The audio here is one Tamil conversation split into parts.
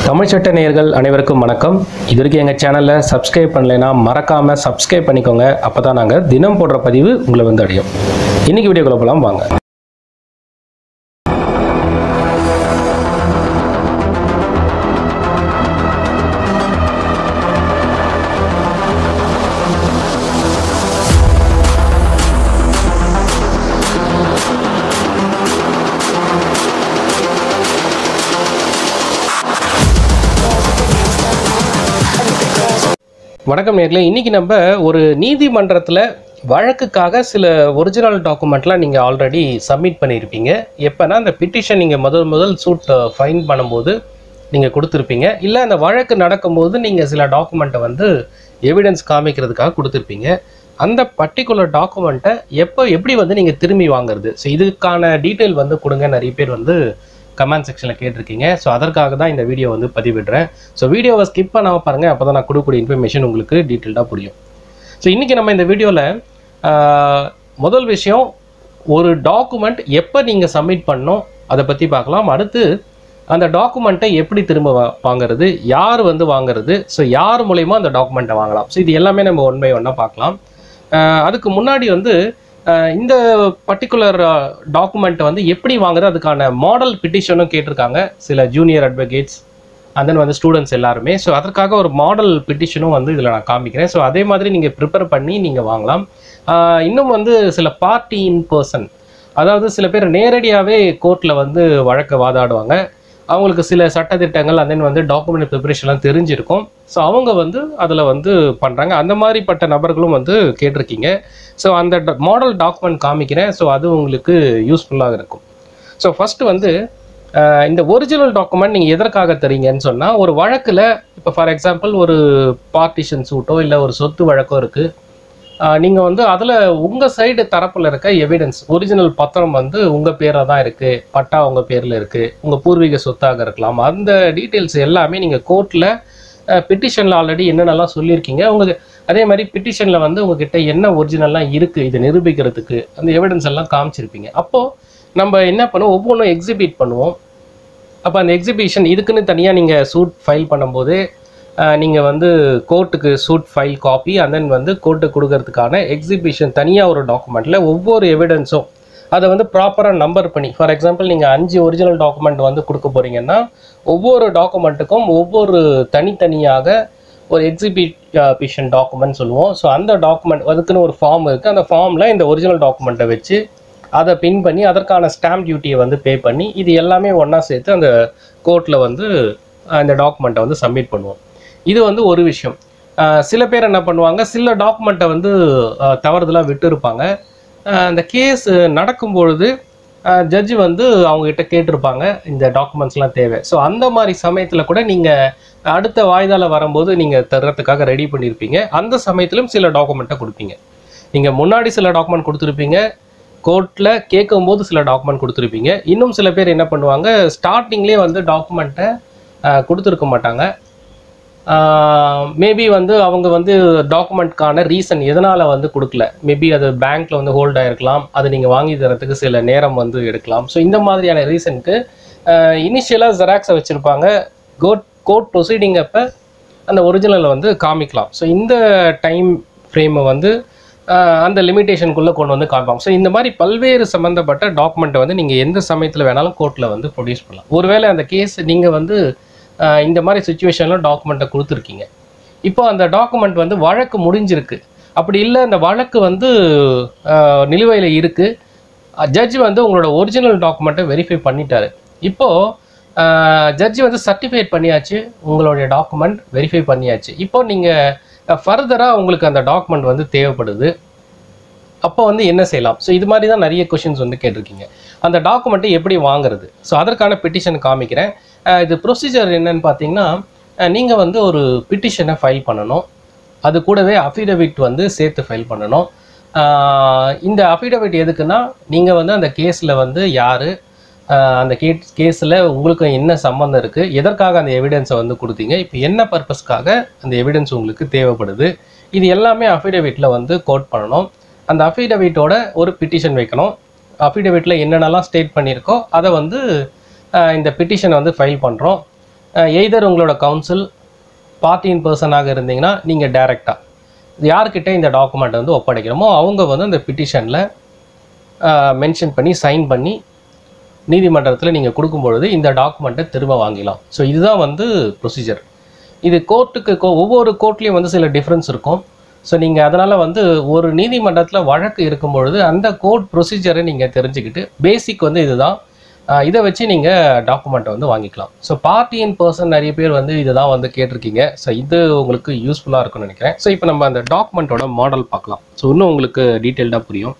தமிழ் சட்ட நேயர்கள் அனைவருக்கும் வணக்கம் இது வரைக்கும் எங்கள் சேனலில் சப்ஸ்கிரைப் பண்ணலைன்னா மறக்காமல் சப்ஸ்கிரைப் பண்ணிக்கோங்க அப்போ தான் நாங்கள் தினம் போடுற பதிவு உங்களை வந்து அடையும் இன்னைக்கு வீடியோக்குள்ள போகலாம் வாங்க வணக்கம் நேர்களே இன்னைக்கு நம்ம ஒரு நீதிமன்றத்தில் வழக்குக்காக சில ஒரிஜினல் டாக்குமெண்ட்லாம் நீங்கள் ஆல்ரெடி சப்மிட் பண்ணியிருப்பீங்க எப்போனா அந்த பிட்டிஷன் நீங்கள் முதல் முதல் சூட் ஃபைன் பண்ணும்போது நீங்கள் கொடுத்துருப்பீங்க இல்லை அந்த வழக்கு நடக்கும்போது நீங்கள் சில டாக்குமெண்ட்டை வந்து எவிடன்ஸ் காமிக்கிறதுக்காக கொடுத்துருப்பீங்க அந்த பர்டிகுலர் டாக்குமெண்ட்டை எப்போ எப்படி வந்து நீங்கள் திரும்பி வாங்குறது ஸோ இதுக்கான டீட்டெயில் வந்து கொடுங்க நிறைய பேர் வந்து கமெண்ட் செக்ஷனில் கேட்டிருக்கீங்க ஸோ அதற்காக தான் இந்த வீடியோ வந்து பதிவிடுறேன் ஸோ வீடியோவை ஸ்கிப் பண்ணாமல் பாருங்கள் அப்போ தான் நான் கொடுக்கக்கூடிய இன்ஃபர்மேஷன் உங்களுக்கு டீட்டெயில்டாக புரியும் ஸோ இன்றைக்கி நம்ம இந்த வீடியோவில் முதல் விஷயம் ஒரு டாக்குமெண்ட் எப்போ நீங்கள் சப்மிட் பண்ணணும் அதை பற்றி பார்க்கலாம் அடுத்து அந்த டாக்குமெண்ட்டை எப்படி திரும்ப வா- வாங்குறது யார் வந்து வாங்குறது ஸோ யார் மூலயமா அந்த டாக்குமெண்ட்டை வாங்கலாம் ஸோ இது எல்லாமே நம்ம ஒன் பை ஒன்னாக பார்க்கலாம் ஆஹ் அதுக்கு முன்னாடி வந்து ஆஹ் இந்த பர்டிகுலர் டாக்குமெண்ட்டை வந்து எப்படி வாங்குறது அதுக்கான மாடல் பிட்டிஷனும் கேட்டிருக்காங்க சில ஜூனியர் அட்வொகேட்ஸ் and then வந்து ஸ்டூடெண்ட்ஸ் எல்லாருமே ஸோ அதற்காக ஒரு மாடல் பிட்டிஷனும் வந்து இதில் நான் காமிக்கிறேன் ஸோ அதே மாதிரி நீங்கள் ப்ரிப்பேர் பண்ணி நீங்கள் வாங்கலாம் ஆஹ் இன்னும் வந்து சில பார்ட்டி இன் பர்சன் அதாவது சில பேர் நேரடியாகவே கோர்ட்டில் வந்து வழக்கை வாதாடுவாங்க அவங்களுக்கு சில சட்டத்திட்டங்கள் and then வந்து டாக்குமெண்ட் ப்ரிப்பரேஷன்லாம் தெரிஞ்சிருக்கும் ஸோ அவங்க வந்து அதில் வந்து பண்ணுறாங்க அந்த மாதிரிப்பட்ட நபர்களும் வந்து கேட்டிருக்கீங்க ஸோ அந்த மாடல் டாக்குமெண்ட் காமிக்கிறேன் ஸோ அது உங்களுக்கு யூஸ்ஃபுல்லாக இருக்கும் ஸோ ஃபஸ்ட்டு வந்து அஹ், இந்த ஒரிஜினல் டாக்குமெண்ட் நீங்கள் எதற்காக தரீங்கன்னு சொன்னால் ஒரு வழக்கில் இப்போ ஃபார் எக்ஸாம்பிள் ஒரு பார்ட்டிஷன் சூட்டோ இல்லை ஒரு சொத்து வழக்கோ இருக்குது நீங்கள் வந்து அதில் உங்கள் சைடு தரப்பில் இருக்க எவிடன்ஸ் ஒரிஜினல் பத்திரம் வந்து உங்கள் பேராக தான் இருக்குது பட்டா உங்கள் பேரில் இருக்குது உங்கள் பூர்வீக சொத்தாக இருக்கலாம் அந்த டீட்டெயில்ஸ் எல்லாமே நீங்கள் கோர்ட்டில் பிட்டிஷனில் ஆல்ரெடி என்னென்னலாம் சொல்லியிருக்கீங்க உங்களுக்கு அதே மாதிரி பிட்டிஷனில் வந்து உங்ககிட்ட என்ன ஒரிஜினல்லாம் இருக்குது இதை நிரூபிக்கிறதுக்கு அந்த எவிடன்ஸ் எல்லாம் காமிச்சிருப்பீங்க அப்போது நம்ம என்ன பண்ணுவோம் ஒவ்வொன்றும் எக்ஸிபிட் பண்ணுவோம் அப்போ அந்த எக்ஸிபிஷன் இதுக்குன்னு தனியாக நீங்கள் சூட் ஃபைல் பண்ணும்போது நீங்கள் வந்து கோர்ட்டுக்கு suit file copy and then வந்து கோர்ட்டுக்கு கொடுக்கறதுக்கான எக்ஸிபிஷன் தனியாக ஒரு டாக்குமெண்ட்டில் ஒவ்வொரு எவிடன்ஸும் அதை வந்து ப்ராப்பராக நம்பர் பண்ணி ஃபார் எக்ஸாம்பிள் நீங்கள் அஞ்சு ஒரிஜினல் டாக்குமெண்ட் வந்து கொடுக்க போகிறீங்கன்னா ஒவ்வொரு டாக்குமெண்ட்டுக்கும் ஒவ்வொரு தனித்தனியாக ஒரு எக்ஸிபிஷன் டாக்குமெண்ட் சொல்லுவோம் ஸோ அந்த டாக்குமெண்ட் அதுக்குன்னு ஒரு ஃபார்ம் இருக்குது அந்த ஃபார்மில் இந்த ஒரிஜினல் டாக்குமெண்ட்டை வச்சு அதை பின் பண்ணி அதற்கான ஸ்டாம்ப் டியூட்டியை வந்து பே பண்ணி இது எல்லாமே ஒன்றா சேர்த்து அந்த கோர்ட்டில் வந்து அஹ், இந்த டாக்குமெண்ட்டை வந்து சப்மிட் பண்ணுவோம் இது வந்து ஒரு விஷயம் அஹ், சில பேர் என்ன பண்ணுவாங்க சில டாக்குமெண்ட்டை வந்து அஹ், தவறுதலா விட்டு இருப்பாங்க அந்த கேஸ் நடக்கும்பொழுது ஜட்ஜி வந்து அவங்ககிட்ட கேட்டிருப்பாங்க இந்த டாக்குமெண்ட்ஸ்லாம் தேவை ஸோ அந்த மாதிரி சமயத்தில் கூட நீங்கள் அடுத்த வாய்தால வரும்போது நீங்கள் தர்றதுக்காக ரெடி பண்ணியிருப்பீங்க அந்த சமயத்திலும் சில டாக்குமெண்ட்டை கொடுப்பீங்க நீங்கள் முன்னாடி சில டாக்குமெண்ட் கொடுத்துருப்பீங்க கோர்ட்டில் கேட்கும்போது சில டாக்குமெண்ட் கொடுத்துருப்பீங்க இன்னும் சில பேர் என்ன பண்ணுவாங்க ஸ்டார்டிங்லேயே வந்து டாக்குமெண்ட்டை கொடுத்துருக்க மாட்டாங்க மேபி வந்து அவங்க வந்து டாக்குமெண்ட்கான ரீசன் எதனால் வந்து கொடுக்கல மேபி அது பேங்க்கில் வந்து ஹோல்ட் ஆகிருக்கலாம் அது நீங்கள் வாங்கி தரத்துக்கு சில நேரம் வந்து எடுக்கலாம் ஸோ இந்த மாதிரியான ரீசனுக்கு இனிஷியலாக ஜெராக்ஸை வச்சுருப்பாங்க கோர்ட் கோர்ட் ப்ரொசீடிங் அப்போ அந்த ஒரிஜினலை வந்து காமிக்கலாம் ஸோ இந்த டைம் ஃப்ரேமை வந்து ஆஹ் அந்த லிமிட்டேஷனுக்குள்ளே கொண்டு வந்து காமிப்பாங்க ஸோ இந்த மாதிரி பல்வேறு சம்மந்தப்பட்ட டாக்குமெண்ட்டை வந்து நீங்கள் எந்த சமயத்தில் வேணாலும் கோர்ட்டில் வந்து ப்ரொடியூஸ் பண்ணலாம் ஒருவேளை அந்த கேஸ் நீங்கள் வந்து ஆஹ் இந்த மாதிரி சுச்சுவேஷனில் டாக்குமெண்ட்டை கொடுத்துருக்கீங்க இப்போ அந்த டாக்குமெண்ட் வந்து வழக்கு முடிஞ்சிருக்கு அப்படி இல்லை அந்த வழக்கு வந்து நிலுவையில் இருக்குது ஜட்ஜ் வந்து உங்களோட ஒரிஜினல் டாக்குமெண்ட்டை வெரிஃபை பண்ணிட்டாரு இப்போது ஜட்ஜி வந்து சர்டிஃபைட் பண்ணியாச்சு உங்களுடைய டாக்குமெண்ட் வெரிஃபை பண்ணியாச்சு இப்போ நீங்கள் ஃபர்தராக உங்களுக்கு அந்த டாக்குமெண்ட் வந்து தேவைப்படுது அப்போ வந்து என்ன செய்யலாம் ஸோ இது மாதிரி தான் நிறைய கொஷின்ஸ் வந்து கேட்டிருக்கீங்க அந்த டாக்குமெண்ட்டை எப்படி வாங்குறது ஸோ அதற்கான பிட்டிஷன் காமிக்கிறேன் அஹ் இது ப்ரொசீஜர் என்னன்னு பார்த்தீங்கன்னா நீங்கள் வந்து ஒரு பிட்டிஷனை ஃபைல் பண்ணணும் அது கூடவே அஃபிடவிட் வந்து சேர்த்து ஃபைல் பண்ணணும் அஹ் இந்த அஃபிடவிட் எதுக்குன்னா நீங்கள் வந்து அந்த கேஸில் வந்து யார் அந்த கே கேஸில் உங்களுக்கு என்ன சம்மந்தம் இருக்குது எதற்காக அந்த எவிடன்ஸை வந்து கொடுத்தீங்க இப்போ என்ன பர்பஸ்க்காக அந்த எவிடன்ஸ் உங்களுக்கு தேவைப்படுது இது எல்லாமே அஃபிடவிட்டில் வந்து கோட் பண்ணணும் அந்த அஃபிடவிட்டோட ஒரு பிட்டிஷன் வைக்கணும் அஃபிடவிட்டில் என்னென்னலாம் ஸ்டேட் பண்ணியிருக்கோ அதை வந்து அஹ், இந்த பிட்டிஷனை வந்து ஃபைல் பண்ணுறோம் எய்தர் உங்களோட கவுன்சில் பார்ட்டியின் பர்சனாக இருந்தீங்கன்னா நீங்கள் டைரெக்டாக யார்கிட்ட இந்த டாக்குமெண்ட் வந்து ஒப்படைக்கிறோமோ அவங்க வந்து அந்த பிட்டிஷனில் மென்ஷன் பண்ணி சைன் பண்ணி நீதிமன்றத்தில் நீங்கள் கொடுக்கும்பொழுது இந்த டாக்குமெண்ட்டை திரும்ப வாங்கிக்கலாம் ஸோ இதுதான் வந்து ப்ரொசீஜர் இது கோர்ட்டுக்கு கோ ஒவ்வொரு கோர்ட்லேயும் வந்து சில டிஃப்ரென்ஸ் இருக்கும் ஸோ நீங்கள் அதனால் வந்து ஒரு நீதிமன்றத்தில் வழக்கு இருக்கும் பொழுது அந்த கோர்ட் ப்ரொசீஜரை நீங்கள் தெரிஞ்சுக்கிட்டு பேசிக் வந்து இதுதான் ஆஹ் இதை வச்சு நீங்கள் டாக்குமெண்ட்டை வந்து வாங்கிக்கலாம் ஸோ பார்ட்டி இன் பர்சன் நிறைய பேர் வந்து இதுதான் வந்து கேட்டிருக்கீங்க ஸோ இது உங்களுக்கு யூஸ்ஃபுல்லாக இருக்கும்னு நினைக்கிறேன் ஸோ இப்போ நம்ம அந்த டாக்குமெண்ட்டோட மாடல் பார்க்கலாம் ஸோ இன்னும் உங்களுக்கு டீட்டெயில்டாக புரியும்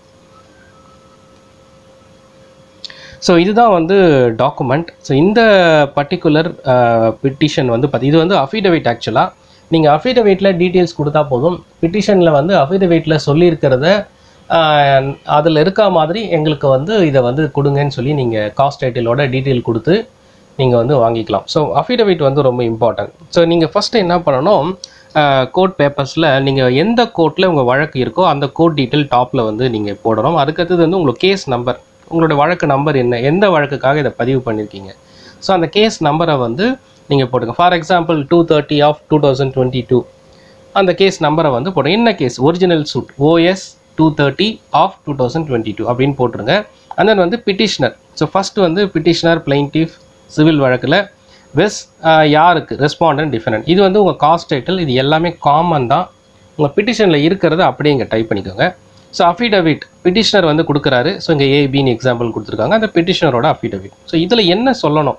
ஸோ இதுதான் வந்து டாக்குமெண்ட் ஸோ இந்த பர்டிகுலர் பிட்டிஷன் வந்து பார்த்தி இது வந்து அஃபிடவிட் ஆக்சுவலாக நீங்கள் அஃபிடவிட்டில் டீட்டெயில்ஸ் கொடுத்தா போதும் பிட்டிஷனில் வந்து அஃபிடவிட்டில் சொல்லியிருக்கிறத அதில் இருக்க மாதிரி எங்களுக்கு வந்து இதை வந்து கொடுங்கன்னு சொல்லி நீங்கள் காஸ்ட் டைட்டிலோட டீட்டெயில் கொடுத்து நீங்கள் வந்து வாங்கிக்கலாம் ஸோ அஃபிடவிட் வந்து ரொம்ப இம்பார்ட்டன்ட் ஸோ நீங்கள் ஃபஸ்ட்டு என்ன பண்ணணும் கோர்ட் பேப்பர்ஸில் நீங்கள் எந்த கோர்ட்டில் உங்கள் வழக்கு இருக்கோ அந்த கோர்ட் டீட்டெயில் டாப்பில் வந்து நீங்கள் போடணும் அதுக்கடுத்தது வந்து உங்களுக்கு கேஸ் நம்பர் உங்களோட வழக்கு நம்பர் என்ன எந்த வழக்குக்காக இதை பதிவு பண்ணியிருக்கீங்க ஸோ அந்த கேஸ் நம்பரை வந்து நீங்கள் போடுங்க for example two thirty of two thousand twenty two அந்த கேஸ் நம்பரை வந்து போடுங்க என்ன case original suit OS two thirty of two thousand twenty two அப்படின்னு போட்டுருங்க and then வந்து பிட்டிஷனர் ஸோ ஃபஸ்ட்டு வந்து பிட்டிஷனர் பிளைன்டிஃப் சிவில் வழக்கில் வெஸ் யாருக்கு ரெஸ்பாண்டன்ட் டிஃபரண்ட் இது வந்து உங்கள் காஸ்ட் டைட்டில் இது எல்லாமே காமன் தான் உங்கள் பிட்டிஷனில் இருக்கிறத அப்படியே இங்கே டைப் பண்ணிக்கோங்க ஸோ அஃபிடவிட் பிட்டிஷனர் வந்து கொடுக்குறாரு ஸோ இங்கே ஏபின்னு எக்ஸாம்பிள் கொடுத்துருக்காங்க அந்த பிட்டிஷனரோட அஃபிடவிட் ஸோ இதில் என்ன சொல்லணும்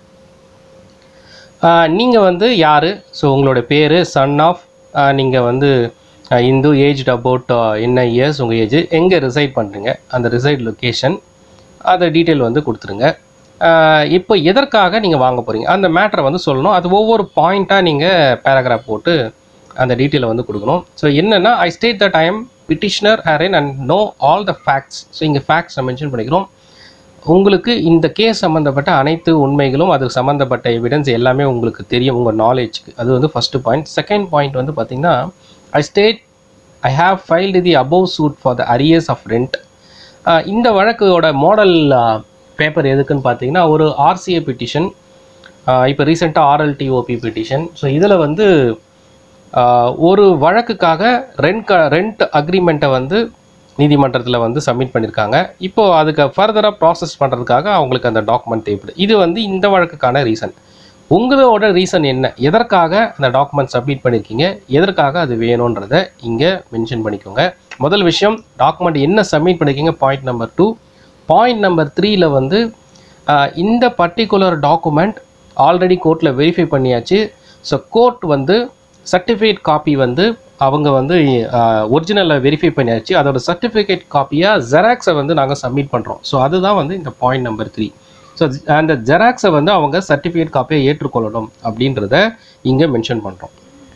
நீங்கள் வந்து யார் ஸோ உங்களோட பேர் சன் ஆஃப் நீங்கள் வந்து அஹ், இந்து ஏஜ்ட் அபவுட் என்ன இயர்ஸ் உங்கள் ஏஜ் எங்கே ரிசைட் பண்ணுறீங்க அந்த ரிசைட் லொக்கேஷன் அதை டீட்டெயில் வந்து கொடுத்துருங்க அஹ், இப்போ எதற்காக நீங்கள் வாங்க போகிறீங்க அந்த மேட்டரை வந்து சொல்லணும் அது ஒவ்வொரு பாயிண்ட்டாக நீங்கள் பேராகிராஃப் போட்டு அந்த டீட்டெயிலை வந்து கொடுக்கணும் ஸோ என்னென்னா I state that I am petitioner herein and know all the facts so இங்கே ஃபேக்ட்ஸ் மென்ஷன் பண்ணிக்கிறோம் உங்களுக்கு இந்த கேஸ் சம்மந்தப்பட்ட அனைத்து உண்மைகளும் அதுக்கு சம்மந்தப்பட்ட எவிடன்ஸ் எல்லாமே உங்களுக்கு தெரியும் உங்கள் நாலேஜ்க்கு அது வந்து ஃபஸ்ட்டு பாயிண்ட் செகண்ட் பாயிண்ட் வந்து பார்த்தீங்கன்னா I state I have filed the above suit for the arrears of rent இந்த வழக்கோட மாடல் பேப்பர் எதுக்குன்னு பார்த்தீங்கன்னா ஒரு ஆர்சிஏ பிட்டிஷன் இப்போ ரீசெண்டாக ஆர்எல்டிஓபி பிட்டிஷன் ஸோ இதில் வந்து ஆஹ், ஒரு வழக்குக்காக ரெண்ட் க ரெண்ட் அக்ரிமெண்ட்டை வந்து நீதிமன்றத்தில் வந்து சப்மிட் பண்ணியிருக்காங்க இப்போ அதுக்கு ஃபர்தராக ப்ராசஸ் பண்ணுறதுக்காக அவங்களுக்கு அந்த டாக்குமெண்ட் தேவைப்படுது இது வந்து இந்த வழக்குக்கான ரீசன் உங்களோட ரீசன் என்ன எதற்காக அந்த டாக்குமெண்ட் சப்மிட் பண்ணியிருக்கீங்க எதற்காக அது வேணுன்றதை இங்கே மென்ஷன் பண்ணிக்கோங்க முதல் விஷயம் டாக்குமெண்ட் என்ன சப்மிட் பண்ணியிருக்கீங்க point number two point number த்ரீல வந்து ஆஹ், இந்த பர்டிகுலர் டாக்குமெண்ட் ஆல்ரெடி கோர்ட்டில் வெரிஃபை பண்ணியாச்சு ஸோ கோர்ட் வந்து சர்டிஃபிகேட் காப்பி வந்து அவங்க வந்து ஒரிஜினலில் வெரிஃபை பண்ணியாச்சு அதோட சர்டிஃபிகேட் காப்பியாக ஜெராக்ஸை வந்து நாங்கள் சப்மிட் பண்ணுறோம் ஸோ அதுதான் வந்து இந்த பாயிண்ட் நம்பர் த்ரீ ஸோ அந்த ஜெராக்ஸை வந்து அவங்க சர்டிஃபிகேட் காப்பியை ஏற்றுக்கொள்ளணும் அப்படின்றத இங்கே மென்ஷன் பண்ணுறோம்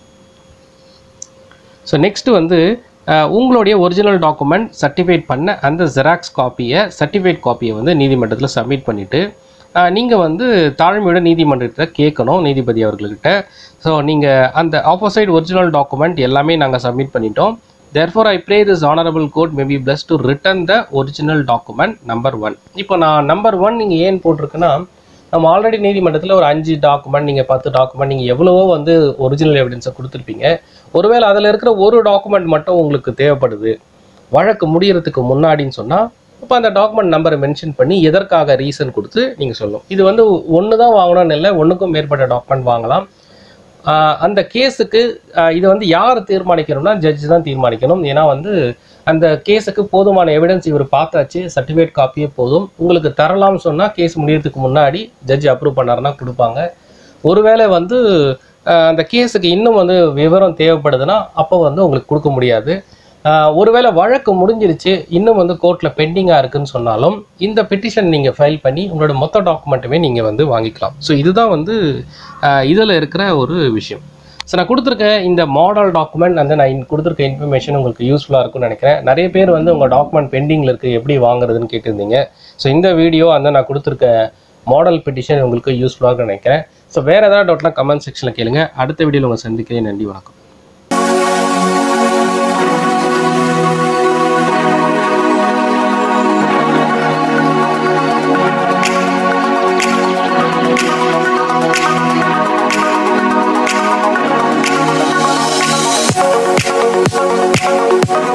ஸோ நெக்ஸ்ட் வந்து அஹ், உங்களுடைய ஒரிஜினல் டாக்குமெண்ட் சர்டிஃபைட் பண்ண அந்த ஜெராக்ஸ் காப்பியை சர்டிஃபைட் காப்பியை வந்து நீதிமன்றத்தில் சப்மிட் பண்ணிவிட்டு நீங்கள் வந்து தாழ்மையோட நீதிமன்றத்தில் கேட்கணும் நீதிபதி அவர்கள்கிட்ட ஸோ நீங்கள் அந்த ஆப்போசைட் ஒரிஜினல் டாக்குமெண்ட் எல்லாமே நாங்கள் சப்மிட் பண்ணிட்டோம் therefore I pray this honorable court may be blessed to return the original document number one இப்போ நான் நம்பர் ஒன் நீங்கள் ஏன் போட்டிருக்குன்னா நம்ம ஆல்ரெடி நீதிமன்றத்தில் ஒரு அஞ்சு டாக்குமெண்ட் நீங்கள் பத்து டாக்குமெண்ட் நீங்கள் எவ்வளவோ வந்து ஒரிஜினல் எவிடன்ஸை கொடுத்துருப்பீங்க ஒருவேளை அதில் இருக்கிற ஒரு டாக்குமெண்ட் மட்டும் உங்களுக்கு தேவைப்படுது வழக்கு முடியறதுக்கு முன்னாடின்னு சொன்னால் இப்போ அந்த டாக்குமெண்ட் நம்பரை மென்ஷன் பண்ணி எதற்காக ரீசன் கொடுத்து நீங்கள் சொல்லணும் இது வந்து ஒன்று தான் வாங்கணும்னு இல்லை ஒன்றுக்கும் மேற்பட்ட டாக்குமெண்ட் வாங்கலாம் ஆஹ் அந்த கேஸுக்கு இதை வந்து யார் தீர்மானிக்கணும்னா ஜட்ஜ் தான் தீர்மானிக்கணும் ஏன்னா வந்து அந்த கேஸுக்கு போதுமான எவிடன்ஸ் இவர் பார்த்தாச்சு சர்டிஃபிகேட் காப்பியே போதும் உங்களுக்கு தரலாம்னு சொன்னால் கேஸ் முடியறதுக்கு முன்னாடி ஜட்ஜ் அப்ரூவ் பண்ணாருன்னா கொடுப்பாங்க ஒருவேளை வந்து ஆஹ் அந்த கேஸுக்கு இன்னும் வந்து விவரம் தேவைப்படுதுன்னா அப்போ வந்து உங்களுக்கு கொடுக்க முடியாது ஆஹ் ஒருவேளை வழக்கு முடிஞ்சிருச்சு இன்னும் வந்து கோர்ட்டில் பெண்டிங்காக இருக்குன்னு சொன்னாலும் இந்த பெட்டிஷன் நீங்கள் ஃபைல் பண்ணி உங்களோட மொத்த டாக்குமெண்ட்டுமே நீங்கள் வந்து வாங்கிக்கலாம் ஸோ இதுதான் வந்து இதில் இருக்கிற ஒரு விஷயம் ஸோ நான் கொடுத்துருக்க இந்த மாடல் டாக்குமெண்ட் வந்து நான் கொடுத்துருக்க இன்ஃபர்மேஷன் உங்களுக்கு யூஸ்ஃபுல்லாக இருக்கும்னு நினைக்கிறேன் நிறைய பேர் வந்து உங்கள் டாக்குமெண்ட் பெண்டிங்கில் இருக்குது எப்படி வாங்குறதுன்னு கேட்டிருந்தீங்க ஸோ இந்த வீடியோ அந்த நான் கொடுத்துருக்க மாடல் பெட்டிஷன் உங்களுக்கு யூஸ்ஃபுல்லாக இருக்கும்னு நினைக்கிறேன் ஸோ வேறு ஏதாவது டவுட்லாம் கமெண்ட் செக்ஷனில் கேளுங்க அடுத்த வீடியோவில் உங்களை சந்திக்கிறேன் நன்றி வணக்கம் Thank you. Thank